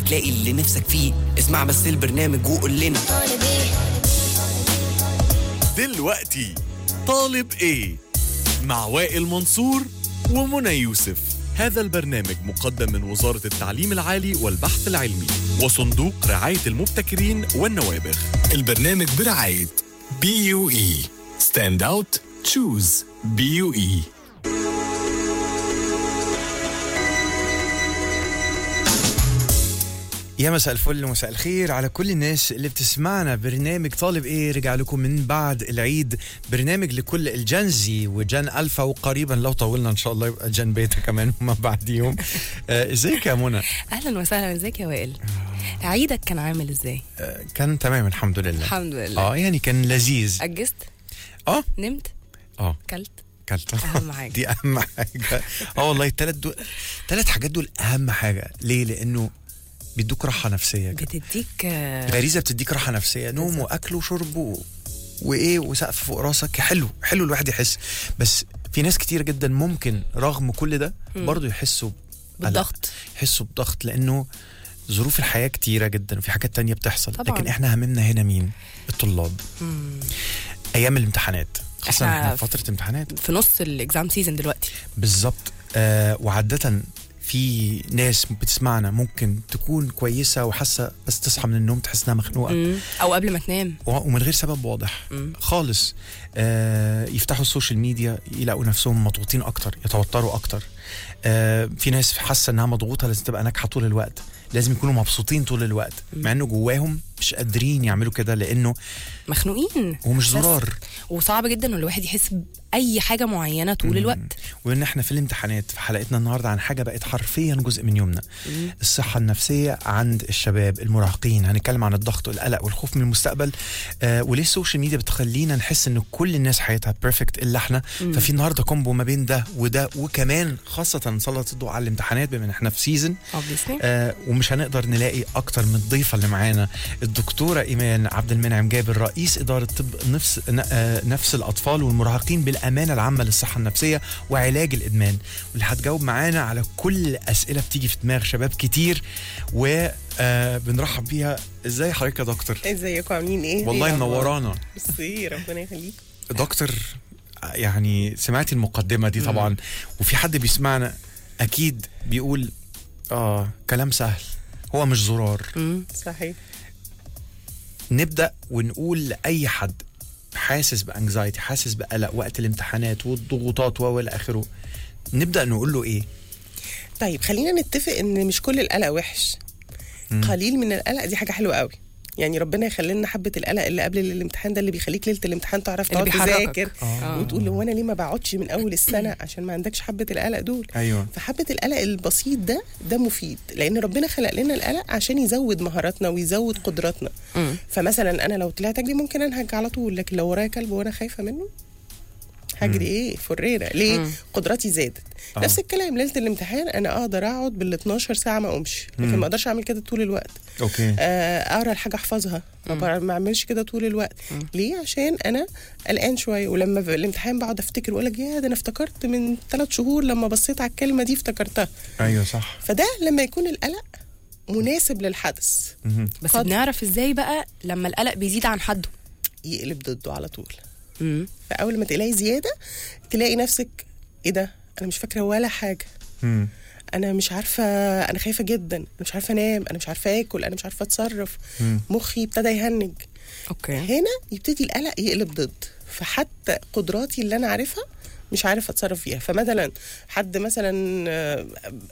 هتلاقي اللي نفسك فيه اسمع بس البرنامج وقول لنا دلوقتي طالب ايه مع وائل منصور ومنى يوسف هذا البرنامج مقدم من وزارة التعليم العالي والبحث العلمي وصندوق رعاية المبتكرين والنوابغ البرنامج برعاية بي يو اي ستاند اوت تشوز بي يو اي يا مساء الفل ومساء الخير على كل الناس اللي بتسمعنا برنامج طالب ايه رجع لكم من بعد العيد برنامج لكل الجنزي وجن الفا وقريبا لو طولنا ان شاء الله يبقى جن بيتا كمان وما بعديهم آه، ازيك يا منى اهلا وسهلا ازيك يا وائل عيدك كان عامل ازاي آه، كان تمام الحمد لله الحمد لله اه يعني كان لذيذ اجزت اه نمت اه كلت كلت أهم حاجة. دي اهم حاجه اه والله الثلاث دول ثلاث حاجات دول اهم حاجه ليه لانه بيدوك راحه نفسيه كده بتديك آه، غريزه بتديك راحه نفسيه نوم واكل وشرب و... وايه وسقف فوق راسك حلو حلو الواحد يحس بس في ناس كتير جدا ممكن رغم كل ده برضه يحسوا بقلق، بالضغط. يحسوا بضغط لانه ظروف الحياه كتيره جدا وفي حاجات تانية بتحصل طبعاً. لكن احنا هممنا هنا مين الطلاب ايام الامتحانات خاصه إحنا احنا في في- فتره امتحانات في نص الاكزام سيزون دلوقتي بالظبط آه وعادة في ناس بتسمعنا ممكن تكون كويسة وحاسة بس تصحى من النوم تحس انها مخنوقة مم. او قبل ما تنام و- ومن غير سبب واضح مم. خالص آه يفتحوا السوشيال ميديا يلاقوا نفسهم مضغوطين اكتر يتوتروا اكتر آه في ناس حاسه انها مضغوطه لازم تبقى ناجحه طول الوقت لازم يكونوا مبسوطين طول الوقت مع انه جواهم مش قادرين يعملوا كده لانه مخنوقين هو مش بس- زرار وصعب جدا ان الواحد يحس باي حاجه معينه طول الوقت وان احنا في الامتحانات في حلقتنا النهارده عن حاجه بقت حرفيا جزء من يومنا الصحه النفسيه عند الشباب المراهقين هنتكلم عن الضغط والقلق والخوف من المستقبل آه وليه السوشيال ميديا بتخلينا نحس ان كل الناس حياتها بيرفكت الا احنا ففي النهارده كومبو ما بين ده وده وكمان خاصه نسلط الضوء على الامتحانات بما ان احنا في سيزون obviously آه ومش هنقدر نلاقي اكتر من الضيفه اللي معانا الدكتوره ايمان عبد المنعم جابر رئيس اداره طب نفس ن- آه نفس الاطفال والمراهقين بالامانه العامه للصحه النفسيه وعلاج الادمان واللي هتجاوب معانا على كل اسئله بتيجي في دماغ شباب كتير و آه بنرحب بيها ازاي حضرتك يا دكتور ازيكم عاملين ايه؟ والله إيه الأخبار؟ منورانا ميرسي ربنا يخليك دكتور يعني سمعت المقدمه دي طبعا وفي حد بيسمعنا اكيد بيقول اه كلام سهل هو مش زرار مم. صحيح نبدا ونقول لاي حد حاسس بانكزايتي حاسس بقلق وقت الامتحانات والضغوطات والى اخره نبدا نقول له ايه طيب خلينا نتفق ان مش كل القلق وحش قليل من القلق دي حاجه حلوه قوي يعني ربنا يخلي لنا حبه القلق اللي قبل الامتحان ده اللي بيخليك ليله الامتحان تعرف اللي تقعد بيحركك. تذاكر آه. وتقول هو انا ليه ما بقعدش من اول السنه عشان ما عندكش حبه القلق دول ايوه فحبة القلق البسيط ده ده مفيد لأن ربنا خلق لنا القلق عشان يزود مهاراتنا ويزود قدراتنا مم. فمثلا أنا لو طلعت أجري ممكن أنهج على طول لكن لو ورايا كلب وأنا خايفة منه هجري ايه فريرة ليه مم. قدراتي زادت آه. نفس الكلام ليله الامتحان انا اقدر اقعد بال 12 ساعه ما اقومش لكن ما اقدرش اعمل كده طول الوقت اوكي آه، اقرا الحاجه احفظها ما بع- ما اعملش كده طول الوقت ليه عشان انا قلقان شويه ولما في الامتحان بقعد افتكر واقول لك يا ده انا افتكرت من ثلاث شهور لما بصيت على الكلمه دي افتكرتها ايوه صح فده لما يكون القلق مناسب للحدث مهم. بس قد- بنعرف ازاي بقى لما القلق بيزيد عن حده يقلب ضده على طول مم. فاول ما تلاقي زياده تلاقي نفسك ايه ده انا مش فاكره ولا حاجه مم. انا مش عارفه انا خايفه جدا انا مش عارفه انام انا مش عارفه اكل انا مش عارفه اتصرف مم. مخي ابتدى يهنج اوكي هنا يبتدي القلق يقلب ضد فحتى قدراتي اللي انا عارفها مش عارف اتصرف فيها فمثلا حد مثلا آه،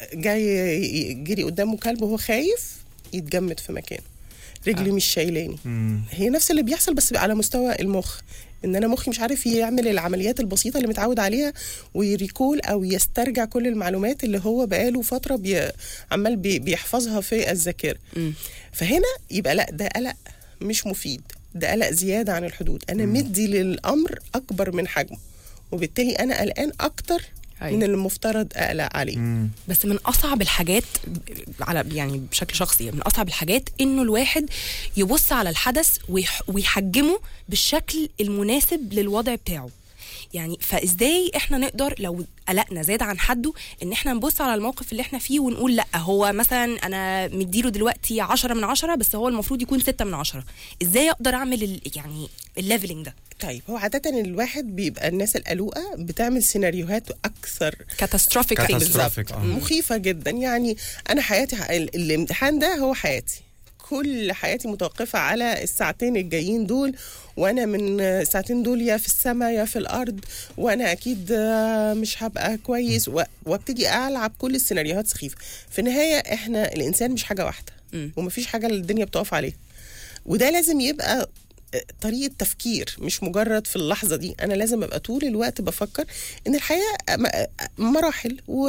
جاي جري قدامه كلب وهو خايف يتجمد في مكانه رجلي مش شايلاني مم. هي نفس اللي بيحصل بس على مستوى المخ ان انا مخي مش عارف يعمل العمليات البسيطه اللي متعود عليها ويريكول او يسترجع كل المعلومات اللي هو بقاله فتره بي عمال بي بيحفظها في الذاكره مم. فهنا يبقى لا ده قلق مش مفيد ده قلق زياده عن الحدود انا مدي للامر اكبر من حجمه وبالتالي انا قلقان اكتر أيوة. من اللي المفترض اقلق عليه مم. بس من اصعب الحاجات على يعني بشكل شخصي من اصعب الحاجات انه الواحد يبص على الحدث ويح ويحجمه بالشكل المناسب للوضع بتاعه يعني فازاي احنا نقدر لو قلقنا زاد عن حده ان احنا نبص على الموقف اللي احنا فيه ونقول لا هو مثلا انا مديله دلوقتي 10 من 10 بس هو المفروض يكون 6 من 10 ازاي اقدر اعمل ال- يعني الليفلنج ده طيب هو عادة الواحد بيبقى الناس القلوقة بتعمل سيناريوهات أكثر كاتاستروفيك Catastrophic. بالظبط آه. مخيفة جدا يعني أنا حياتي ال- الامتحان ده هو حياتي كل حياتي متوقفة على الساعتين الجايين دول وأنا من الساعتين دول يا في السماء يا في الأرض وأنا أكيد آه، مش هبقى كويس و- وابتدي ألعب كل السيناريوهات سخيفة في النهاية إحنا الإنسان مش حاجة واحدة مم. ومفيش حاجة اللي الدنيا بتقف عليها وده لازم يبقى طريقة تفكير مش مجرد في اللحظة دي أنا لازم أبقى طول الوقت بفكر إن الحياة م- مراحل و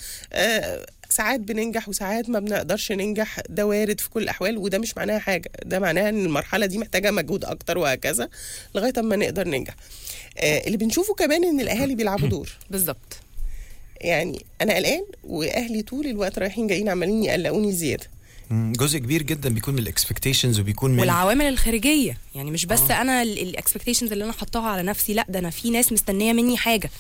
آه، ساعات بننجح وساعات ما بنقدرش ننجح ده وارد في كل الأحوال وده مش معناها حاجة ده معناها إن المرحلة دي محتاجة مجهود أكتر وهكذا لغاية أما نقدر ننجح آه، اللي بنشوفه كمان إن الأهالي بيلعبوا دور بالظبط يعني أنا قلقان وأهلي طول الوقت رايحين جايين عمالين يقلقوني زيادة مم، جزء كبير جدا بيكون من الاكسبكتيشنز وبيكون من والعوامل الخارجيه يعني مش بس آه. انا الاكسبكتيشنز اللي انا حطاها على نفسي لا ده انا في ناس مستنيه مني حاجه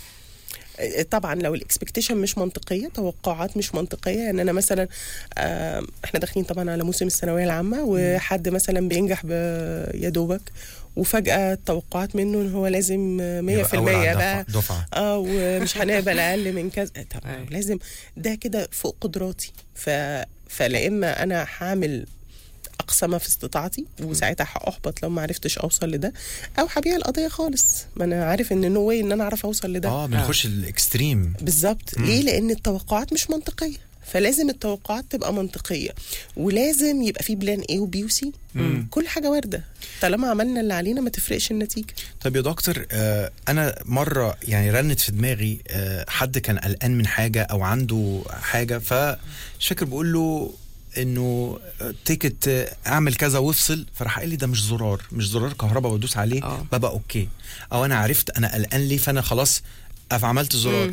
طبعا لو الاكسبكتيشن مش منطقيه توقعات مش منطقيه يعني انا مثلا آه، احنا داخلين طبعا على موسم الثانويه العامه وحد مثلا بينجح ب- يا دوبك وفجاه التوقعات منه ان هو لازم آه، 100% يبقى أول على بقى الدفعة- دفعة. اه ومش هنقبل اقل من كذا طبعا أيوة. لازم ده كده فوق قدراتي ف فلا اما انا هعمل اقصى ما في استطاعتي وساعتها هاحبط لو ما عرفتش اوصل لده او هبيع القضيه خالص ما انا عارف ان نو واي ان انا اعرف اوصل لده اه بنخش الاكستريم بالظبط ليه لان التوقعات مش منطقيه فلازم التوقعات تبقى منطقيه ولازم يبقى في بلان ايه وبي وسي كل حاجه وارده طالما عملنا اللي علينا ما تفرقش النتيجه طب يا دكتور آه انا مره يعني رنت في دماغي آه حد كان قلقان من حاجه او عنده حاجه فمش فاكر بقول له انه تيكت آه، اعمل كذا وافصل فراح قال لي ده مش زرار مش زرار كهرباء بدوس عليه آه. ببقى اوكي او انا عرفت انا قلقان ليه فانا خلاص أف- عملت زرار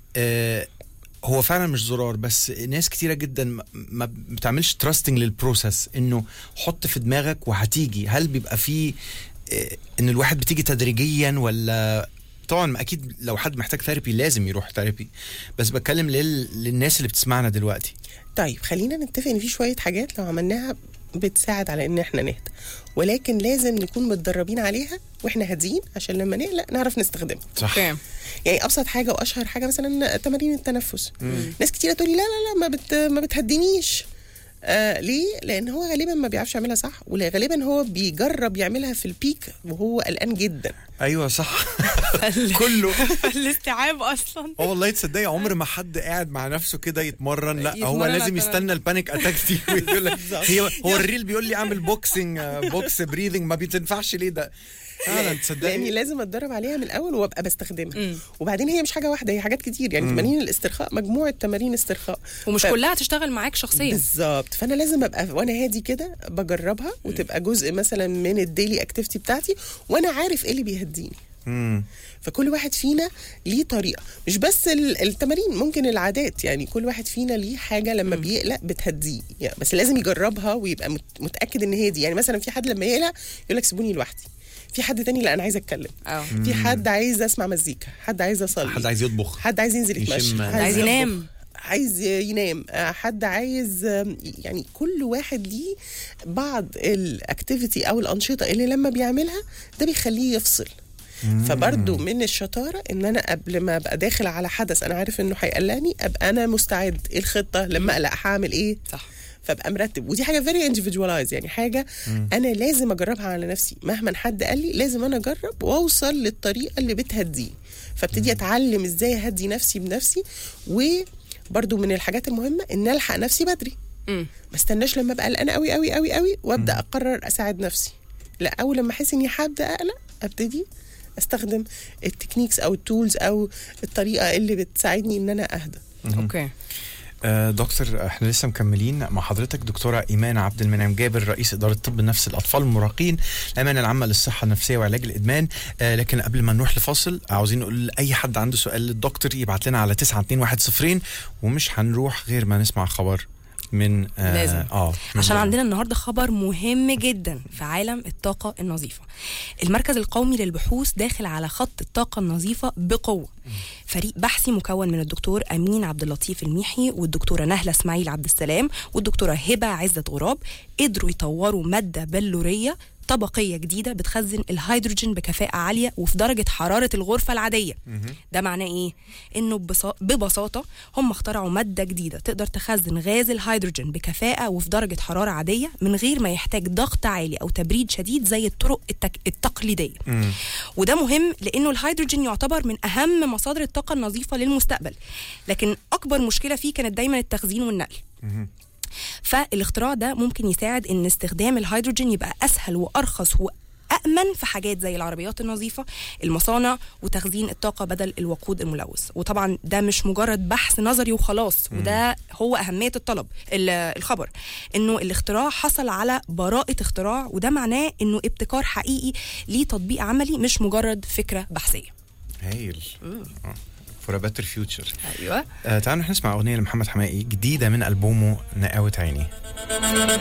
آه هو فعلا مش زرار بس ناس كتيرة جدا ما- ما بتعملش تراستنج للبروسيس انه حط في دماغك وهتيجي هل بيبقى فيه آه، ان الواحد بتيجي تدريجيا ولا طبعا اكيد لو حد محتاج ثيرابي لازم يروح ثيرابي بس بتكلم لل... للناس اللي بتسمعنا دلوقتي طيب خلينا نتفق ان في شويه حاجات لو عملناها بتساعد على ان احنا نهدى ولكن لازم نكون متدربين عليها واحنا هاديين عشان لما نقلق نعرف نستخدمها صح اوكي يعني ابسط حاجه واشهر حاجه مثلا تمارين التنفس ناس كتيره تقول لي لا لا لا ما بت ما بتهدينيش آه ليه؟ لان هو غالبا ما بيعرفش يعملها صح وغالبا هو بيجرب يعملها في البيك وهو قلقان جدا ايوه صح كله الاستيعاب اصلا اه والله تصدقي عمر ما حد قاعد مع نفسه كده يتمرن لا هو يتمرن لازم على يستنى البانيك اتاك دي ويقول لك هي هو الريل بيقول لي اعمل بوكسنج بوكس بريذنج ما بتنفعش ليه ده فعلا لاني تصدقي لازم اتدرب عليها من الاول وابقى بستخدمها وبعدين هي مش حاجه واحده هي حاجات كتير يعني تمارين الاسترخاء مجموعه تمارين استرخاء ومش ف- كلها هتشتغل معاك شخصيا بالظبط فانا لازم ابقى وانا هادي كده بجربها وتبقى جزء مثلا من الديلي اكتيفيتي بتاعتي وانا عارف ايه اللي بيهديني مم. فكل واحد فينا ليه طريقه مش بس ال- التمارين ممكن العادات يعني كل واحد فينا ليه حاجه لما بيقلق بتهديه يعني بس لازم يجربها ويبقى مت- متاكد ان هي دي يعني مثلا في حد لما يقلق يقول لك سيبوني لوحدي في حد تاني لا انا عايز اتكلم اه في حد عايز اسمع مزيكا حد عايز اصلي حد عايز يطبخ حد عايز ينزل يشم- يتمشى عايز يطبخ. ينام. عايز ينام آه، حد عايز آم، يعني كل واحد ليه بعض الاكتيفيتي او الانشطه اللي لما بيعملها ده بيخليه يفصل فبرضه من الشطاره ان انا قبل ما ابقى داخل على حدث انا عارف انه هيقلقني ابقى انا مستعد ايه الخطه لما اقلق هعمل ايه صح فابقى مرتب ودي حاجه فيري individualized يعني حاجه انا لازم اجربها على نفسي مهما حد قال لي لازم انا اجرب واوصل للطريقه اللي بتهديني فابتدي اتعلم ازاي اهدي نفسي بنفسي وبرده من الحاجات المهمه ان الحق نفسي بدري مم. ما استناش لما ابقى قلقانه قوي قوي قوي قوي وابدا اقرر اساعد نفسي لا اول لما احس اني هبدا اقلق ابتدي استخدم التكنيكس او التولز او الطريقه اللي بتساعدني ان انا اهدى اوكي آه، دكتور احنا لسه مكملين مع حضرتك دكتوره ايمان عبد المنعم جابر رئيس اداره طب النفس الاطفال المراهقين الامانه العامه للصحه النفسيه وعلاج الادمان آه، لكن قبل ما نروح لفاصل عاوزين نقول لاي حد عنده سؤال للدكتور يبعت لنا على 92110 ومش هنروح غير ما نسمع خبر من آه لازم. اه من- عشان عندنا النهارده خبر مهم جدا في عالم الطاقة النظيفة. المركز القومي للبحوث داخل على خط الطاقة النظيفة بقوة. فريق بحثي مكون من الدكتور أمين عبد اللطيف الميحي والدكتورة نهلة اسماعيل عبد السلام والدكتورة هبة عزت غراب قدروا يطوروا مادة بلورية طبقية جديدة بتخزن الهيدروجين بكفاءة عالية وفي درجة حرارة الغرفة العادية ده معناه ايه؟ انه ببسا- ببساطة هم اخترعوا مادة جديدة تقدر تخزن غاز الهيدروجين بكفاءة وفي درجة حرارة عادية من غير ما يحتاج ضغط عالي أو تبريد شديد زي الطرق التك... التقليدية وده مهم لأنه الهيدروجين يعتبر من أهم مصادر الطاقة النظيفة للمستقبل لكن أكبر مشكلة فيه كانت دايما التخزين والنقل فالاختراع ده ممكن يساعد ان استخدام الهيدروجين يبقى اسهل وارخص وأأمن في حاجات زي العربيات النظيفة المصانع وتخزين الطاقة بدل الوقود الملوث وطبعا ده مش مجرد بحث نظري وخلاص وده هو أهمية الطلب ال- الخبر إنه الاختراع حصل على براءة اختراع وده معناه إنه ابتكار حقيقي ليه تطبيق عملي مش مجرد فكرة بحثية هايل فور بيتر فيوتشر أيوة آه تعالوا نروح نسمع اغنيه لمحمد حماقي جديده من البومه نقاوه عيني